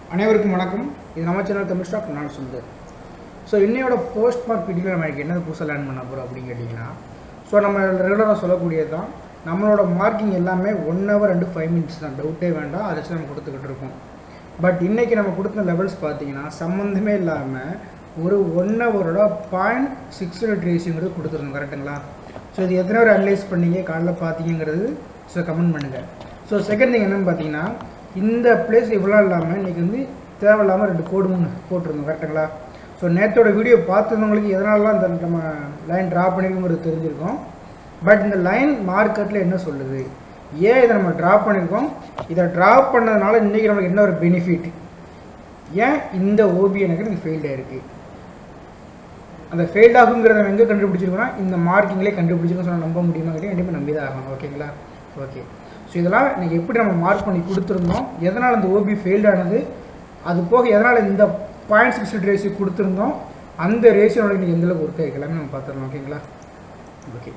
அனைவருக்கும் வணக்கம் இது நம்ம சேனல் தமிழ் ஸ்டாக் நான் சுந்தர் ஸோ இன்னையோட போஸ்ட் மார்க் வீடியோவில் நம்ம எனக்கு என்ன புதுசாக லேர்ன் பண்ண போகிறோம் அப்படின்னு கேட்டிங்கன்னா ஸோ நம்ம ரெகுலராக சொல்லக்கூடியது தான் நம்மளோட மார்க்கிங் எல்லாமே one hour and five minutes தான் டவுட்டே வேண்டாம் அதை வச்சு நம்ம கொடுத்துக்கிட்டு இருக்கோம் பட் இன்றைக்கி நம்ம கொடுத்த லெவல்ஸ் பார்த்தீங்கன்னா சம்மந்தமே இல்லாமல் ஒரு ஒன் ஹவரோட பாயிண்ட் சிக்ஸ் ரேஷியோங்கிறது கொடுத்துருந்தோம் கரெக்டுங்களா ஸோ இது எத்தனை பேர் அனலைஸ் பண்ணீங்க காலைல பார்த்தீங்கிறது ஸோ கமெண்ட் பண்ணுங்கள் ஸோ செகண்ட் திங் என்னன்னு பார்த்தீங்கன்னா இந்த பிளேஸ் இவ்வளோ இல்லாமல் இன்றைக்கி வந்து தேவையில்லாமல் ரெண்டு கோடு மூணு போட்டிருந்தோம் கரெக்டுங்களா ஸோ நேற்றோட வீடியோ பார்த்துருந்தவங்களுக்கு எதனாலலாம் இந்த நம்ம லைன் ட்ரா பண்ணியிருக்கோங்கிறது தெரிஞ்சிருக்கும் பட் இந்த லைன் மார்க்கெட்டில் என்ன சொல்லுது ஏன் இதை நம்ம ட்ரா பண்ணியிருக்கோம் இதை ட்ரா பண்ணதுனால இன்றைக்கி நமக்கு என்ன ஒரு பெனிஃபிட் ஏன் இந்த ஓபி எனக்கு எனக்கு ஃபெயில்ட் ஆயிருக்கு அந்த ஃபெயில்ட் ஆகுங்கிறத நம்ம எங்கே கண்டுபிடிச்சிருக்கோம்னா இந்த மார்க்கிங்லேயே கண்டுபிடிச்சிருக்கோம் சொன்னால் நம்ப முடியுமா கேட்டால் கண்டிப்பாக நம்பி தான் ஆகணும் ஓகேங்களா ஓகே ஸோ இதெல்லாம் இன்னைக்கு எப்படி நம்ம மார்க் பண்ணி கொடுத்துருந்தோம் எதனால் அந்த ஓபி ஃபெயில்ட் ஆனது அது போக எதனால் இந்த பாயிண்ட் சிக்ஸ் ரேஷியோ கொடுத்துருந்தோம் அந்த ரேஷியோட இன்னைக்கு எந்த அளவுக்கு ஒர்க் ஆகிருக்கு எல்லாமே நம்ம பார்த்துடலாம் ஓகேங்களா ஓகே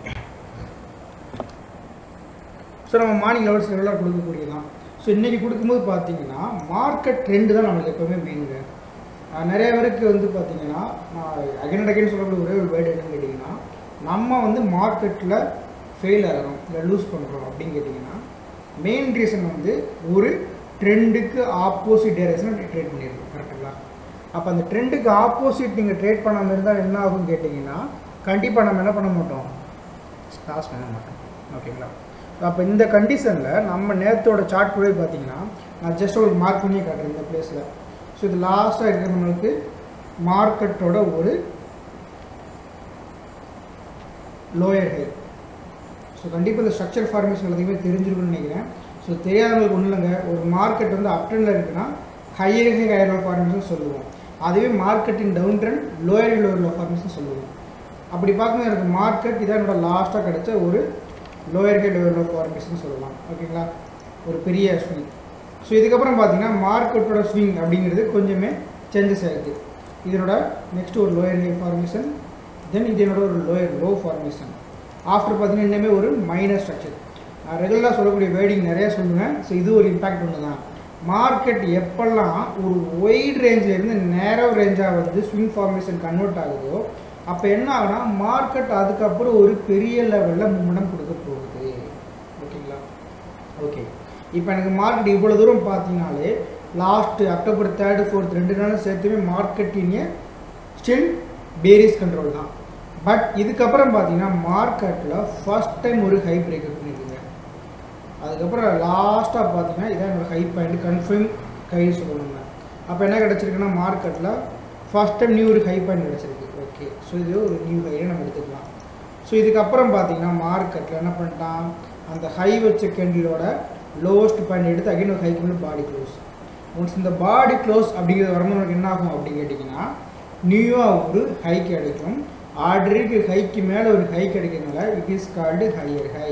ஸோ நம்ம மார்னிங் லெவல்ஸ் ரெகுலராக கொடுக்கக்கூடியதான் ஸோ இன்றைக்கி கொடுக்கும்போது பார்த்தீங்கன்னா மார்க்கெட் ட்ரெண்டு தான் நம்மளுக்கு எப்போவுமே மெயினுங்க ஆஹ் நிறைய பேருக்கு வந்து பார்த்தீங்கன்னா நான் அகைன் அண்ட் அகைன் சொல்லக்கூடிய ஒரே ஒரு வேர்டு என்னன்னு கேட்டிங்கன்னா நம்ம வந்து மார்க்கெட்டில் ஃபெயில் ஆகிறோம் இல்லை லூஸ் பண்ணுறோம் அப்படின்னு கேட்டிங்கன்னா மெயின் ரீசன் வந்து ஒரு ட்ரெண்டுக்கு ஆப்போசிட் டைரக்ஷன் ட்ரேட் பண்ணியிருக்கோம் கரெக்டுங்களா அப்போ அந்த ட்ரெண்டுக்கு ஆப்போசிட் நீங்கள் ட்ரேட் பண்ணாமல் இருந்தால் என்ன ஆகும்னு கேட்டிங்கன்னா கண்டிப்பாக நம்ம என்ன பண்ண மாட்டோம் ஸ்டாஸ் பண்ண மாட்டோம் ஓகேங்களா அப்போ இந்த கண்டிஷனில் நம்ம நேரத்தோட சார்ட் கூட பார்த்தீங்கன்னா நான் ஜஸ்ட் ஒரு மார்க் பண்ணி காட்டுறேன் இந்த பிளேஸில் ஸோ இது லாஸ்ட்டாக இருக்கிற நம்மளுக்கு மார்க்கெட்டோட ஒரு லோயர் ஹை ஸோ கண்டிப்பாக இந்த ஸ்ட்ரக்சர் ஃபார்மேஷன் எல்லாத்தையுமே தெரிஞ்சிருக்கும்னு நினைக்கிறேன் ஸோ தெரியாதவங்களுக்கு ஒன்றும் இல்லைங்க ஒரு மார்க்கெட் வந்து அப் ட்ரெண்டில் இருக்குன்னா higher high higher low formation சொல்லுவோம் அதுவே மார்க்கெட்டின் down trend lower high lower low formation சொல்லுவோம் அப்படி பார்க்கும்போது எனக்கு மார்க்கெட் இதான் என்னோட லாஸ்ட்டாக கிடைச்ச ஒரு lower high lower low formation சொல்லலாம் ஓகேங்களா ஒரு பெரிய ஸ்விங் ஸோ இதுக்கப்புறம் பார்த்தீங்கன்னா மார்க்கெட்டோட ஸ்விங் அப்படிங்கிறது கொஞ்சமே சேஞ்சஸ் ஆகிடுது இதனோட நெக்ஸ்ட் ஒரு லோயர் ஹை ஃபார்மேஷன் தென் இது என்னோட ஒரு லோயர் லோ ஃபார்மேஷன் ஆஃப்டர் பார்த்தீங்கன்னா இன்னுமே ஒரு மைனர் ஸ்ட்ரக்சர் நான் ரெகுலராக சொல்லக்கூடிய வேர்டிங் நிறைய சொல்லுவேன் ஸோ இது ஒரு இம்பாக்ட் ஒன்று தான் மார்க்கெட் எப்பெல்லாம் ஒரு ஒயிட் ரேஞ்சில் இருந்து நேரோ ரேஞ்சாக வந்து ஸ்விங் ஃபார்மேஷன் கன்வெர்ட் ஆகுதோ அப்போ என்ன ஆகுனா மார்க்கெட் அதுக்கப்புறம் ஒரு பெரிய லெவலில் மூமெண்டம் கொடுக்க போகுது ஓகேங்களா ஓகே இப்போ எனக்கு மார்க்கெட் இவ்வளோ தூரம் பார்த்தீங்கனாலே லாஸ்ட் அக்டோபர் தேர்டு ஃபோர்த் ரெண்டு நாளும் சேர்த்துமே மார்க்கெட்டிங்க ஸ்டில் பேரிஸ் கண்ட்ரோல் தான் பட் இதுக்கப்புறம் பார்த்தீங்கன்னா மார்க்கெட்டில் ஃபர்ஸ்ட் டைம் ஒரு ஹை பிரேக் பண்ணியிருக்குங்க அதுக்கப்புறம் லாஸ்ட்டாக பார்த்தீங்கன்னா இதான் என்னோட ஹை பாயிண்ட் கன்ஃபார்ம் கை சொல்லணுங்க அப்போ என்ன கிடச்சிருக்குன்னா மார்க்கெட்டில் ஃபர்ஸ்ட் டைம் நியூ ஒரு ஹை பாயிண்ட் கிடச்சிருக்கு ஓகே ஸோ இது ஒரு நியூ ஹையை நம்ம எடுத்துக்கலாம் ஸோ இதுக்கப்புறம் பார்த்தீங்கன்னா மார்க்கெட்டில் என்ன பண்ணிட்டான் அந்த ஹை வச்ச கேண்டிலோட லோவஸ்ட் பாயிண்ட் எடுத்து அகைன் ஒரு ஹைக்கு மேலே பாடி க்ளோஸ் ஒன்ஸ் இந்த பாடி க்ளோஸ் அப்படிங்கிறது வரும்போது நமக்கு என்ன ஆகும் அப்படின்னு கேட்டிங்கன்னா நியூவாக ஒரு ஹை கிடைக்கும் ஆர்டருக்கு ஹைக்கு மேலே ஒரு ஹை கிடைக்கிறதுனால it is called higher high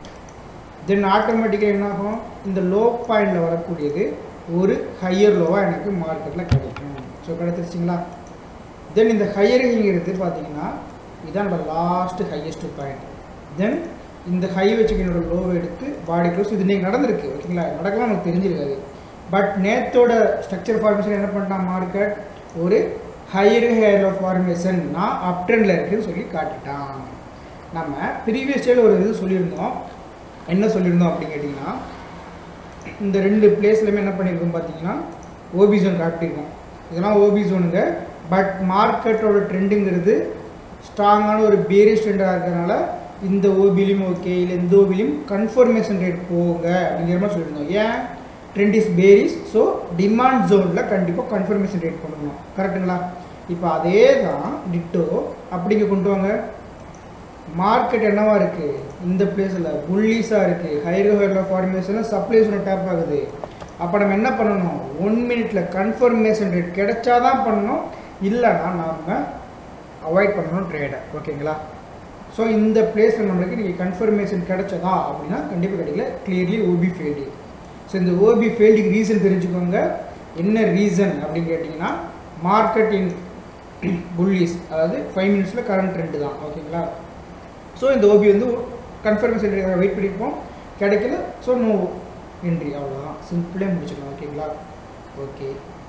then ஆட்டோமேட்டிக்காக என்ன ஆகும் இந்த லோ பாயிண்டில் வரக்கூடியது ஒரு ஹையர் லோவாக எனக்கு மார்க்கெட்டில் கிடைக்கும் ஸோ கிடைச்சிருச்சிங்களா தென் இந்த ஹையர் ஹைங்கிறது பார்த்தீங்கன்னா இதான் என்னோட லாஸ்ட்டு ஹையஸ்ட் பாயிண்ட் தென் இந்த ஹை வச்சுக்க என்னோட லோவை எடுத்து பாடி க்ளோஸ் இது நீங்கள் நடந்திருக்கு ஓகேங்களா நடக்கலாம் நமக்கு தெரிஞ்சிருக்காது பட் நேத்தோட ஸ்ட்ரக்சர் ஃபார்மேஷன் என்ன பண்ணிட்டான் மார்க்கெட் ஒரு ஹையர் ஹையர் ஆஃப் ஃபார்மேஷன் நான் அப் ட்ரெண்டில் இருக்குன்னு சொல்லி காட்டிட்டான் நம்ம ப்ரீவியஸ் டேல ஒரு இது சொல்லியிருந்தோம் என்ன சொல்லியிருந்தோம் அப்படின்னு கேட்டிங்கன்னா இந்த ரெண்டு பிளேஸ்லையுமே என்ன பண்ணியிருக்கோம் பார்த்தீங்கன்னா ஓபி ஜோன் காட்டியிருக்கோம் இதெல்லாம் ஓபி ஜோனுங்க பட் மார்க்கெட்டோட ட்ரெண்டுங்கிறது ஸ்ட்ராங்கான ஒரு பேரிஷ் ட்ரெண்டாக இருக்கிறதுனால இந்த ஓபிலையும் ஓகே இல்லை இந்த ஓபிலையும் கன்ஃபர்மேஷன் ரேட் போங்க அப்படிங்கிற மாதிரி சொல்லியிருந்தோம் ஏன் trend is bearish so demand ஜோனில் கண்டிப்பாக கன்ஃபர்மேஷன் ரேட் பண்ணணும் கரெக்டுங்களா இப்போ அதே தான் டிட்டோ அப்படிங்க கொண்டு வாங்க மார்க்கெட் என்னவா இருக்குது இந்த பிளேஸில் புல்லிஸாக இருக்குது ஹைரோ ஹைரோ ஃபார்மேஷனில் சப்ளை ஒன்று டேப் ஆகுது அப்போ நம்ம என்ன பண்ணணும் ஒன் மினிட்ல கன்ஃபர்மேஷன் ரேட் கிடைச்சாதான் பண்ணணும் இல்லைன்னா நாம் அவாய்ட் பண்ணணும் ட்ரேடை ஓகேங்களா ஸோ இந்த பிளேஸில் நம்மளுக்கு நீங்கள் கன்ஃபர்மேஷன் கிடைச்சதா அப்படின்னா கண்டிப்பாக கிடைக்கல கிளியர்லி ஓபி ஃபெயில்டு ஸோ இந்த ஓபி ஃபெயில்டுக்கு ரீசன் தெரிஞ்சுக்கோங்க என்ன ரீசன் அப்படின்னு கேட்டிங்கன்னா மார்க்கெட் இன் புல்லிஸ் அதாவது ஃபைவ் மினிட்ஸில் கரண்ட் ட்ரெண்டு தான் ஓகேங்களா ஸோ இந்த ஓபி வந்து கன்ஃபர்மேஷன் வெயிட் பண்ணியிருப்போம் கிடைக்கல ஸோ நோ என்ட்ரி அவ்வளோதான் சிம்பிளே முடிச்சுக்கலாம் ஓகேங்களா ஓகே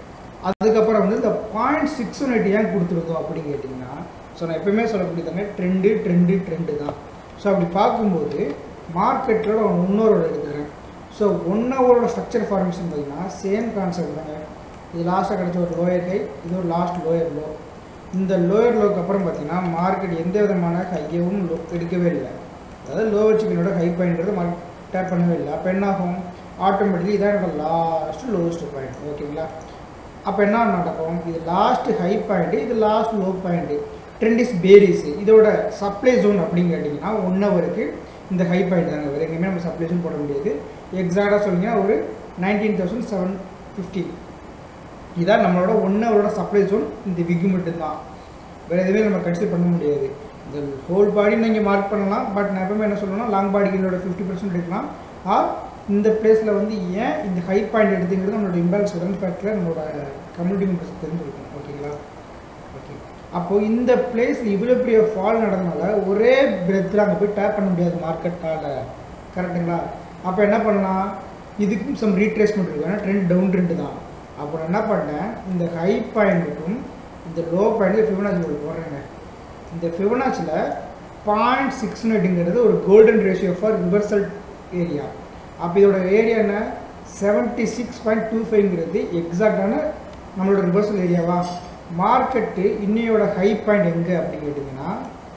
அதுக்கப்புறம் வந்து இந்த பாயிண்ட் சிக்ஸ் ஒன் ஏன் கொடுத்துருக்கோம் அப்படின்னு கேட்டிங்கன்னா ஸோ நான் எப்பயுமே சொல்லக்கூடியதாங்க ட்ரெண்டு ட்ரெண்டு ட்ரெண்டு தான் ஸோ அப்படி பார்க்கும்போது மார்க்கெட்டில் நான் இன்னொரு எடுத்துக்கிறேன் ஸோ ஒன் ஹவரோட ஸ்ட்ரக்சர் ஃபார்மேஷன் பார்த்தீங்கன்னா சேம் கான்செப்ட் தாங்க இது லாஸ்ட்டாக கிடச்ச ஒரு லோயர் ஹை இது ஒரு லாஸ்ட் லோயர் லோ இந்த லோயர் லோக்கு அப்புறம் பார்த்தீங்கன்னா மார்க்கெட் எந்த விதமான ஹையவும் லோ எடுக்கவே இல்லை அதாவது லோவர் சிக்கனோட ஹை பாயின்றது மார்க்கெட் டேப் பண்ணவே இல்லை அப்போ என்ன ஆகும் ஆட்டோமேட்டிக்கலி இதான் என்னோட லாஸ்ட் லோவஸ்ட் பாயிண்ட் ஓகேங்களா அப்போ என்ன நடக்கும் இது லாஸ்ட் ஹை பாயிண்ட்டு இது last low point trend is bearish இதோட சப்ளை ஜோன் அப்படின்னு கேட்டிங்கன்னா ஒன் ஹவருக்கு இந்த ஹை பாயிண்ட் தாங்க வேறு எங்கேயுமே நம்ம சப்ளை ஜோன் போட முடியாது எக்ஸாக்டாக சொன்னீங்கன்னா ஒரு நைன்டீன் தௌசண்ட் செவன் ஃபிஃப்டி இதான் நம்மளோட ஒன் ஹவரோட சப்ளை ஜோன் இந்த விக்கு மட்டும்தான் வேறு எதுவுமே நம்ம கன்சிடர் பண்ண முடியாது இந்த ஹோல் பாடி நீங்கள் மார்க் பண்ணலாம் பட் நான் எப்பவுமே என்ன சொல்லணும்னா லாங் பாடிகளோட ஃபிஃப்டி பர்சன்ட் எடுக்கலாம் ஆர் இந்த பிளேஸில் வந்து ஏன் இந்த ஹை பாயிண்ட் எடுத்துங்கிறது நம்மளோட இம்பேலன்ஸ் உடன் ஃபேக்டரில் நம்மளோட கம்யூனிட்டி மெம்பர்ஸ் தெரிஞ்சிருக்கும் ஓகேங்களா ஓகே அப்போது இந்த பிளேஸ் இவ்வளோ பெரிய ஃபால் நடந்தனால ஒரே பிரெத்தில் அங்கே போய் டேப் பண்ண முடியாது மார்க்கெட்டால் கரெக்டுங்களா அப்போ என்ன பண்ணலாம் இதுக்கும் சம் ரீட்ரேஸ்மெண்ட் இருக்கு ஏன்னா ட்ரெண்ட் டவுன் ட்ரெண்ட் தான் அப்போ நான் என்ன பண்ணேன் இந்த ஹை பாயிண்ட்டுக்கும் இந்த லோ பாயிண்ட் ஃபிபனாச்சி உங்களுக்கு போடுறேங்க இந்த ஃபிபனாச்சியில் பாயிண்ட் சிக்ஸ் நைட்டுங்கிறது ஒரு golden ratio for reversal area அப்போ இதோட ஏரியா என்ன செவன்ட்டி சிக்ஸ் பாயிண்ட் டூ ஃபைவ்ங்கிறது எக்ஸாக்டான நம்மளோட ரிவர்சல் ஏரியாவா மார்க்கெட்டு இன்னையோட ஹை பாயிண்ட் எங்கே அப்படின்னு கேட்டிங்கன்னா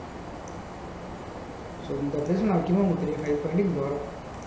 ஸோ இந்த பிளேஸ் நான் வைக்கும்போது உங்களுக்கு தெரியும் ஹை பாயிண்ட் இங்கே வரும்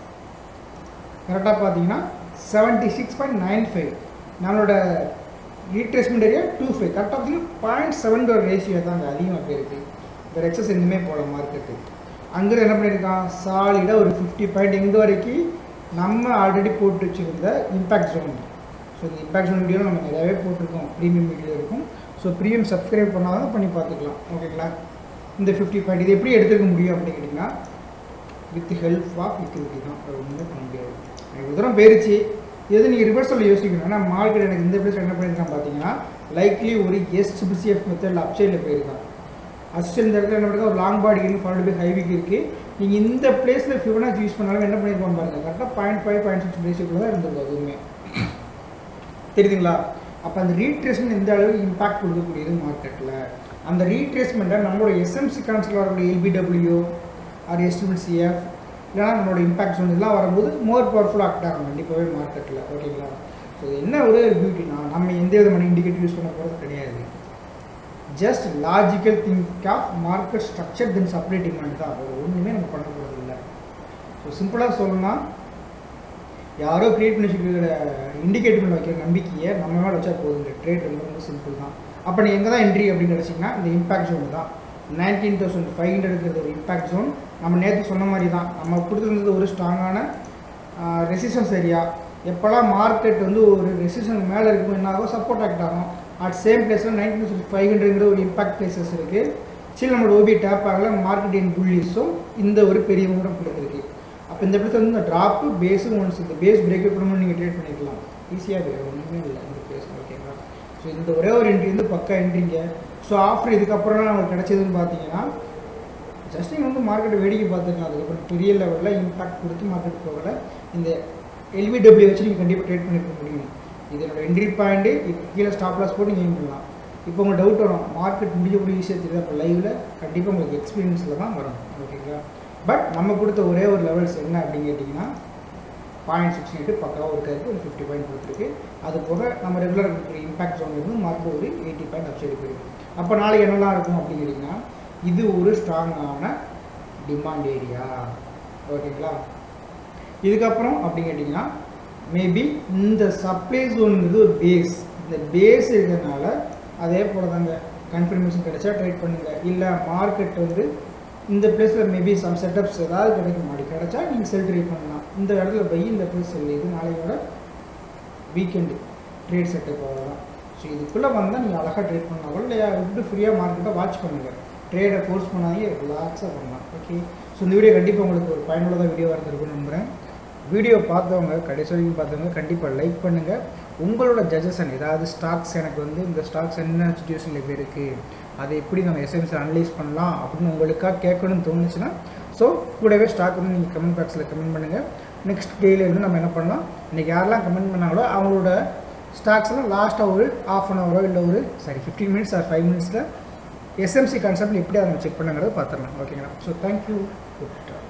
கரெக்டாக பார்த்தீங்கன்னா seventy six point nine five நம்மளோட ரீட்ரேஸ்மெண்ட் ஏரியா டூ ஃபைவ் கரெக்டாக பார்த்தீங்கன்னா பாயிண்ட் செவன் ரேஷியோ தாங்க அதிகமாக போயிருக்கு வேறு எக்ஸஸ் எதுவுமே போகல மார்க்கெட்டு அங்கே என்ன பண்ணியிருக்கான் சாலிடாக ஒரு ஃபிஃப்டி பாயிண்ட் எங்கே வரைக்கும் நம்ம ஆல்ரெடி போட்டு வச்சுருந்த இம்பேக்ட் ஜோன் ஸோ இந்த இம்பேக்ட் ஜோன் வீடியோ நம்ம நிறையவே போட்டிருக்கோம் ப்ரீமியம் வீடியோ இருக்கும் ஸோ ப்ரீமியம் சப்ஸ்கிரைப் பண்ணாதான் பண்ணி பார்த்துக்கலாம் ஓகேங்களா இந்த ஃபிஃப்டி பாயிண்ட் இது எப்படி எடுத்துக்க முடியும் அப்படின்னு கேட்டிங்கன்னா வித் ஹெல்ப் ஆஃப் லிக்விடிட்டி தான் அது ஒன்றுமே பண்ண முடியாது எனக்கு தூரம் போயிருச்சு எது நீங்கள் ரிவர்சல் யோசிக்கணும் ஏன்னா மார்க்கெட் எனக்கு இந்த பிளேஸ் என்ன பண்ணியிருக்கான் பார்த்தீங்கன்னா லைக்லி ஒரு எஸ்ட் பிசிஎஃப் மெத்தடில் அப்சைடில் போயிருக்கான் அசிஸ்ட் இந்த இடத்துல என்ன பண்ணுறது ஒரு லாங் பாடி இருக்கு ஃபாலோ பை ஹைவிக்கு இருக்குது நீங்கள் இந்த பிளேஸில் ஃபிவனாச் யூஸ் பண்ணாலும் என்ன பண்ணியிருப்பான் பாருங்கள் கரெக்டாக பாயிண்ட் ஃபைவ் பாயிண்ட் சிக்ஸ் பிளேஸுக்குள்ள தான் இருந்திருக்கும் அதுவுமே தெரியுதுங்களா அப்போ அந்த ரீட்ரேஸ்மெண்ட் எந்த அளவுக்கு இம்பாக்ட் கொடுக்கக்கூடியது மார்க்கெட்டில் அந்த ரீட்ரேஸ்மெண்ட்டை நம்மளோட எஸ்எம்சி கான்சில் வரக்கூடிய எல்பிடபிள்யூ ஆர் எஸ்டிபிசிஎஃப் இல்லைனா நம்மளோட இம்பாக்ட் ஜோன் இதெல்லாம் வரும்போது மோர் பவர்ஃபுல்லாக ஆக்ட் ஆகும் கண்டிப்பாகவே மார்க்கெட்டில் ஓகேங்களா ஸோ என்ன ஒரு பியூட்டினா நம்ம எந்த விதமான இண்டிகேட்டர் யூஸ் பண்ண போகிறது கிடையாது just logical think of market structure then supply demand தான் அது ஒன்றுமே நம்ம பண்ண போகிறது இல்லை ஸோ சிம்பிளாக சொல்லணும்னா யாரோ கிரியேட் பண்ணி வச்சுருக்கிற இண்டிகேட்டர் பண்ண வைக்கிற நம்பிக்கையை நம்ம மேலே வச்சா போதுங்க ட்ரேட் ரொம்ப ரொம்ப சிம்பிள் தான் அப்போ நீ எங்கே தான் என்ட்ரி அப்படின்னு நினச்சிங்கன்னா இந்த இம்பாக்ட் ஜோன் தான் நைன்டீன் தௌசண்ட் ஃபைவ் ஹண்ட்ரட் ஒரு இம்பாக்ட் ஜோன் நம்ம நேற்று சொன்ன மாதிரி தான் நம்ம கொடுத்துருந்தது ஒரு ஸ்ட்ராங்கான ரெசிஸ்டன்ஸ் ஏரியா எப்போல்லாம் மார்க்கெட் வந்து ஒரு ரெசிஸ்டன்ஸ் மேலே இருக்கும் என்ன ஆகும் சப்போர்ட் ஆக்ட் ஆகும் அட் சேம் பிளேஸில் நைன்டீன் தௌசண்ட் ஃபைவ் ஹண்ட்ரட்ங்கிற ஒரு இம்பாக்ட் பிளேசஸ் இருக்குது சில நம்மளோட ஓபி டேப் ஆகல மார்க்கெட் இன் புள்ளிஸும் இந்த ஒரு பெரிய மூடம் கொடுத்துருக்கு அப்போ இந்த இடத்துல வந்து இந்த ட்ராப்பு பேஸும் ஒன்ஸ் இந்த பேஸ் பிரேக் பண்ணணும்னு நீங்கள் ட்ரேட் பண்ணிக்கலாம் ஈஸியாக வேறு ஒன்றுமே இல்லை இந்த பேஸ் ஓகேங்களா ஸோ இந்த ஒரே ஒரு என்ட்ரி வந்து பக்கா என்ட்ரிங்க ஸோ ஆஃப்டர் இதுக்கப்புறம் நமக்கு கிடைச்சதுன்னு பார்த்தீங்கன்னா ஜஸ்ட் நீங்கள் வந்து மார்க்கெட்டை வேடிக்கை பார்த்துக்கலாம் அதுக்கப்புறம் பெரிய லெவலில் இம்பாக்ட் கொடுத்து மார்க்கெட் போகல இந்த எல்விடபிள்யூ வச்சு நீங்கள் கண்டிப்பாக ட்ரேட் பண்ணிருக்க முடியும் இதனோட என்ட்ரி பாயிண்ட்டு இப்போ கீழே ஸ்டாப் லாஸ் போட்டு நீங்கள் பண்ணலாம் இப்போ உங்களுக்கு டவுட் வரும் மார்க்கெட் முடிய கூட ஈஸியாக தெரியுது அப்போ லைவில் கண்டிப்பாக உங்களுக்கு எக்ஸ்பீரியன்ஸில் தான் வரும் ஓகேங்களா பட் நம்ம கொடுத்த ஒரே ஒரு லெவல்ஸ் என்ன அப்படின்னு கேட்டிங்கன்னா பாயிண்ட் சிக்ஸ் எயிட்டு பக்காவாக இருக்காது ஒரு ஃபிஃப்டி பாயிண்ட் கொடுத்துருக்கு அது போக நம்ம ரெகுலர் இருக்கிற இம்பாக்ட் ஜோன் இருந்து மார்க்கெட் ஒரு எயிட்டி பாயிண்ட் அப்சைடு போயிருக்கு அப்போ நாளைக்கு என்னெல்லாம் இருக்கும் அப்படின்னு கேட்டிங்கன்னா இது ஒரு ஸ்ட்ராங்கான டிமாண்ட் ஏரியா ஓகேங்களா இதுக்கப்புறம் அப்படின்னு கேட்டிங்கன்னா மேபி இந்த சப்ளை ஜோனுங்கிறது ஒரு பேஸ் இந்த பேஸ் இருக்கிறதுனால அதே போல் தாங்க கன்ஃபர்மேஷன் கிடைச்சா ட்ரேட் பண்ணுங்கள் இல்லை மார்க்கெட் வந்து இந்த பிளேஸில் மேபி சம் செட்டப்ஸ் ஏதாவது கிடைக்கும் அப்படி கிடைச்சா நீங்கள் செல் ட்ரேட் பண்ணலாம் இந்த இடத்துல பை இந்த பிளேஸ் செல் இது நாளையோட வீக்கெண்டு ட்ரேட் செட்டப் அவ்வளோதான் ஸோ இதுக்குள்ளே வந்தால் நீங்கள் அழகாக ட்ரேட் பண்ணலாம் இல்லையா விட்டு ஃப்ரீயாக மார்க்கெட்டை வாட்ச் பண்ணுங்கள் ட்ரேடை ஃபோர்ஸ் பண்ணாதீங்க ரிலாக்ஸாக பண்ணலாம் ஓகே ஸோ இந்த வீடியோ கண்டிப்பாக உங்களுக்கு ஒரு பயனுள்ளதாக வீடியோவாக இருந்திருக்கும்னு நம்புகிறேன் வீடியோ பார்த்தவங்க கடைசி வரைக்கும் பார்த்தவங்க கண்டிப்பாக லைக் பண்ணுங்கள் உங்களோட ஜட்ஜஷன் ஏதாவது ஸ்டாக்ஸ் எனக்கு வந்து இந்த ஸ்டாக்ஸ் என்ன சுச்சுவேஷனில் இப்போ இருக்குது அதை எப்படி நம்ம எஸ்எம்சி அனலைஸ் பண்ணலாம் அப்படின்னு உங்களுக்காக கேட்கணும்னு தோணுச்சுன்னா ஸோ கூடவே ஸ்டாக் வந்து நீங்கள் கமெண்ட் பாக்ஸில் கமெண்ட் பண்ணுங்கள் நெக்ஸ்ட் டேயில் வந்து நம்ம என்ன பண்ணலாம் இன்றைக்கி யாரெல்லாம் கமெண்ட் பண்ணாங்களோ அவங்களோட ஸ்டாக்ஸ்லாம் லாஸ்ட்டாக ஒரு ஆஃப் அன் ஹவரோ இல்லை ஒரு sorry fifteen minutes or five மினிட்ஸில் எஸ்எம்சி கான்செப்ட் எப்படி அதை செக் பண்ணுங்கிறத பார்த்துடலாம் ஓகேங்களா ஸோ தேங்க்யூ குட்